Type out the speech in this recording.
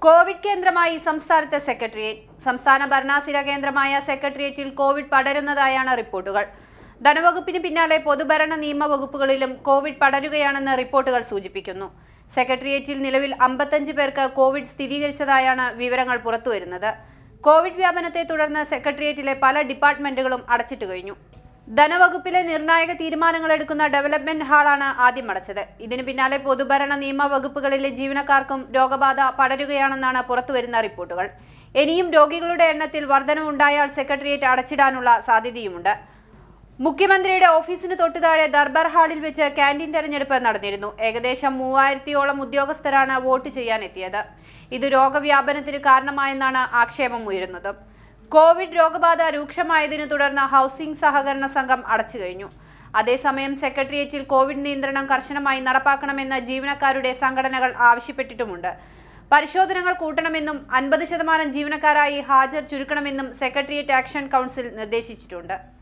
Covid കേന്ദ്രമായി സംസ്ഥാനത്തെ secretariat സംസ്ഥാന ഭരണാസിര കേന്ദ്രമായ സെക്രട്ടേറിയറ്റിൽ കോവിഡ് പടരുന്നതായാണ് റിപ്പോർട്ടുകൾ ധനവകുപ്പിന് പിന്നാലെ പൊതുഭരണ നിയമ വകുപ്പുകളിലും കോവിഡ് പടരുകയാണെന്ന് റിപ്പോർട്ടുകൾ സൂചിപ്പിക്കുന്നു സെക്രട്ടേറിയറ്റിൽ നിലവിൽ അമ്പത്തഞ്ച് പേർക്ക് കോവിഡ് സ്ഥിരീകരിച്ചതായാണ് വിവരങ്ങൾ പുറത്തുവരുന്നത് കോവിഡ് വ്യാപനത്തെ തുടർന്ന് സെക്രട്ടേറിയറ്റിലെ പല ഡിപ്പാർട്ട്മെന്റുകളും അടച്ചിട്ട് കഴിഞ്ഞു ധനവകുപ്പിലെ നിർണായക തീരുമാനങ്ങൾ എടുക്കുന്ന ഡെവലപ്മെന്റ് ഹാളാണ് ആദ്യം അടച്ചത് ഇതിനു പിന്നാലെ പൊതുഭരണ നിയമ വകുപ്പുകളിലെ ജീവനക്കാർക്കും രോഗബാധ പടരുകയാണെന്നാണ് പുറത്തുവരുന്ന റിപ്പോർട്ടുകൾ ഇനിയും രോഗികളുടെ എണ്ണത്തിൽ വർധനവുണ്ടായാൽ സെക്രട്ടേറിയറ്റ് അടച്ചിടാനുള്ള സാധ്യതയുമുണ്ട് മുഖ്യമന്ത്രിയുടെ ഓഫീസിന് തൊട്ടുതാഴെ ദർബാർ ഹാളിൽ വെച്ച് ക്യാൻറ്റീൻ തെരഞ്ഞെടുപ്പ് നടന്നിരുന്നു ഏകദേശം മൂവായിരത്തിയോളം ഉദ്യോഗസ്ഥരാണ് വോട്ട് ചെയ്യാൻ എത്തിയത് ഇത് രോഗവ്യാപനത്തിന് കാരണമായെന്നാണ് ആക്ഷേപം ഉയരുന്നത് കോവിഡ് രോഗബാധ രൂക്ഷമായതിനു തുടർന്ന് ഹൗസിംഗ് സഹകരണ സംഘം അടച്ചു കഴിഞ്ഞു അതേസമയം സെക്രട്ടേറിയറ്റിൽ കോവിഡ് നിയന്ത്രണം കർശനമായി നടപ്പാക്കണമെന്ന് ജീവനക്കാരുടെ സംഘടനകൾ ആവശ്യപ്പെട്ടിട്ടുമുണ്ട് പരിശോധനകൾ കൂട്ടണമെന്നും അൻപത് ശതമാനം ജീവനക്കാരായി ഹാജർ ചുരുക്കണമെന്നും സെക്രട്ടേറിയറ്റ് ആക്ഷൻ കൗൺസിൽ നിർദ്ദേശിച്ചിട്ടുണ്ട്